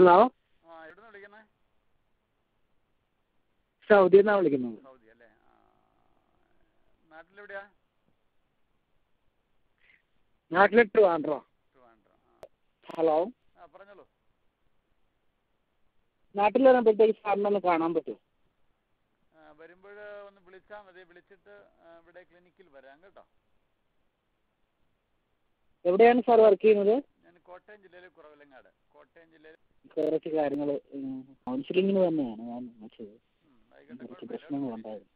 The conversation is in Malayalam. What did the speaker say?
ഹലോ ആ എവിടുന്ന് വിളിക്കുന്നേ സൗദിയിൽ നിന്നാണ് വിളിക്കുന്നത് സൗദി അല്ലേ ആ നാട്ടിലെവിടെയാ നാട്ടിലെ ട്രിവാൻഡ്രോ ട്രിവാൻഡ്രം ഹലോ ആ ആ പറഞ്ഞോളൂ നാട്ടിൽ വരുമ്പോഴത്തേക്ക് സാറിനെ ഒന്ന് കാണാൻ പറ്റുമോ വരുമ്പോൾ ഒന്ന് വിളിച്ചാൽ മതി വിളിച്ചിട്ട് ആ, ഇവിടെ ക്ലിനിക്കിൽ വരാം കേട്ടോ എവിടെയാണ് സാർ വർക്ക് ചെയ്യുന്നത് ഞാൻ കോട്ടയം ജില്ലയിലെ കുറവിലങ്ങാട് കോട്ടയം ജില്ലയിൽ കുറച്ച് കാര്യങ്ങൾ കൗൺസിലിങ്ങിന് തന്നെയാണ് ഞാൻ വിളിച്ചത് ഉം, ആയിക്കോട്ടെ കുറച്ച് കുഴപ്പമില്ല പ്രശ്നങ്ങളുണ്ടായിരുന്നു